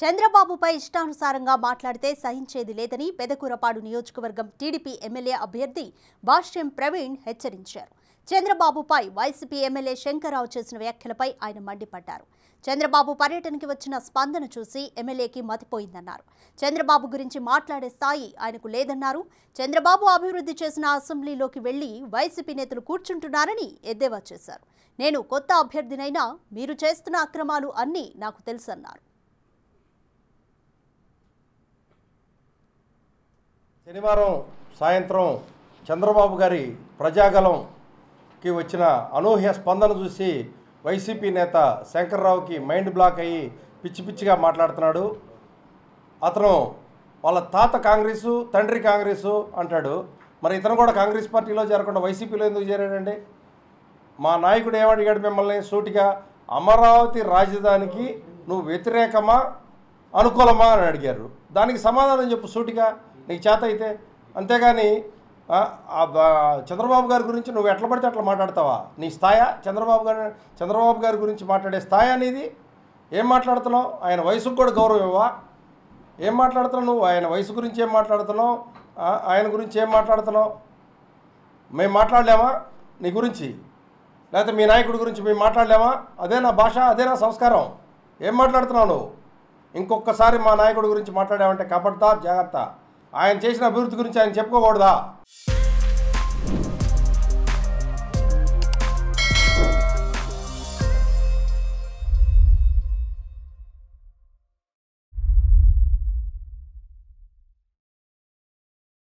చంద్రబాబుపై ఇష్టానుసారంగా మాట్లాడితే సహించేది లేదని పెదకూరపాడు నియోజకవర్గం టీడీపీ ఎమ్మెల్యే అభ్యర్థి భాష్యం ప్రవీణ్ హెచ్చరించారు చంద్రబాబుపై వైసీపీ ఎమ్మెల్యే శంకర్రావు చేసిన వ్యాఖ్యలపై ఆయన మండిపడ్డారు చంద్రబాబు పర్యటనకి వచ్చిన స్పందన చూసి ఎమ్మెల్యేకి మతిపోయిందన్నారు చంద్రబాబు గురించి మాట్లాడే స్థాయి ఆయనకు లేదన్నారు చంద్రబాబు అభివృద్ధి చేసిన అసెంబ్లీలోకి వెళ్లి వైసీపీ నేతలు కూర్చుంటున్నారని ఎద్దేవా చేశారు నేను కొత్త అభ్యర్థినైనా మీరు చేస్తున్న అక్రమాలు అన్నీ నాకు తెలుసన్నారు శనివారం సాయంత్రం చంద్రబాబు గారి ప్రజాగలంకి వచ్చిన అనూహ్య స్పందన చూసి వైసీపీ నేత శంకర్రావుకి మైండ్ బ్లాక్ అయ్యి పిచ్చి పిచ్చిగా మాట్లాడుతున్నాడు అతను వాళ్ళ తాత కాంగ్రెసు తండ్రి కాంగ్రెసు అంటాడు మరి ఇతను కూడా కాంగ్రెస్ పార్టీలో చేరకుండా వైసీపీలో ఎందుకు చేరాడండి మా నాయకుడు ఏమడిగాడు మిమ్మల్ని సూటిగా అమరావతి రాజధానికి నువ్వు వ్యతిరేకమా అనుకూలమా అని అడిగారు దానికి సమాధానం చెప్పు సూటిగా నీకు చేత అయితే అంతేగాని ఆ, ఆ బ- చంద్రబాబు గారి గురించి నువ్వు ఎట్లా పడితే అట్లా మాట్లాడతావా నీ స్థాయా చంద్రబాబు గారి చంద్రబాబు గారి గురించి మాట్లాడే స్థాయి అనేది ఏం మాట్లాడుతున్నావు ఆయన వయసుకు కూడా గౌరవం ఇవ్వవా ఏం మాట్లాడుతున్నావు నువ్వు ఆయన వయసు గురించి ఏం మాట్లాడుతున్నావు ఆ, ఆయన గురించి ఏం మాట్లాడుతున్నావు మేము మాట్లాడలేమా నీ గురించి లేకపోతే మీ నాయకుడి గురించి మేము మాట్లాడలేమా అదే నా భాష అదే నా సంస్కారం ఏం మాట్లాడుతున్నావు నువ్వు ఇంకొకసారి మా నాయకుడి గురించి మాట్లాడామంటే కబడ్దార్ జాగ్రత్త ఆయన చేసిన అభివృద్ధి గురించి ఆయన చెప్పుకోకూడదా